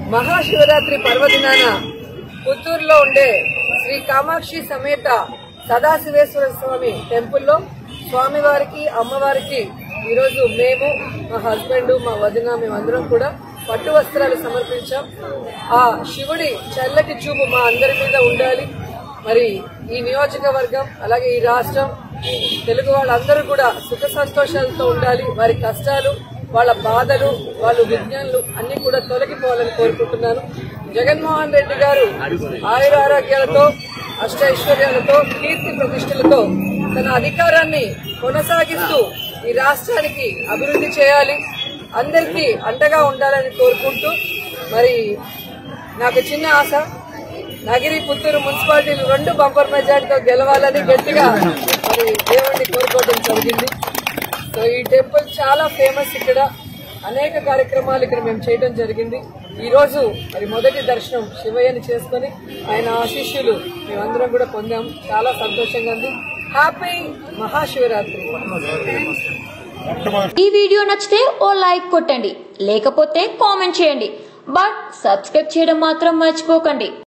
మహాశివరాత్రి పర్వదినాన పుత్తూరులో ఉండే శ్రీ కామాక్షి సమేత సదాశివేశ్వర స్వామి టెంపుల్లో స్వామివారికి అమ్మవారికి ఈరోజు మేము మా హస్బెండ్ మా వదిన మేమందరం కూడా పట్టు వస్త్రాలు సమర్పించాం ఆ శివుడి చల్లటి చూపు మా అందరి మీద ఉండాలి మరి ఈ నియోజకవర్గం అలాగే ఈ రాష్ట్రం తెలుగు వాళ్ళందరూ కూడా సుఖ సంతోషాలతో ఉండాలి వారి కష్టాలు వాళ్ళ బాధలు వాళ్ళ విజ్ఞానులు అన్ని కూడా తొలగిపోవాలని కోరుకుంటున్నాను జగన్మోహన్ రెడ్డి గారు ఆయుర ఆరోగ్యాలతో అష్టైశ్వర్యాలతో కీర్తి ప్రతిష్టలతో తన అధికారాన్ని కొనసాగిస్తూ ఈ రాష్ట్రానికి అభివృద్ధి చేయాలి అందరికీ అండగా ఉండాలని కోరుకుంటూ మరి నాకు చిన్న ఆశ నగిరి పుత్తూరు మున్సిపాలిటీలు రెండు బంపర్ మెజార్టీతో గెలవాలని గట్టిగా మరి దేవుణ్ణి కోరుకోవడం జరిగింది సో ఈ టెంపుల్ చాలా ఫేమస్ ఇక్కడ అనేక కార్యక్రమాలు ఇక్కడ మేము చేయడం జరిగింది ఈ రోజు మరి మొదటి దర్శనం శివయ్యని చేసుకుని ఆయన ఆశీస్సులు మేమందరం కూడా పొందాము చాలా సంతోషంగా ఉంది హ్యాపీ మహాశివరాత్రి ఈ వీడియో నచ్చితే ఓ లైక్ కొట్టండి లేకపోతే కామెంట్ చేయండి బట్ సబ్స్క్రైబ్ చేయడం మాత్రం మర్చిపోకండి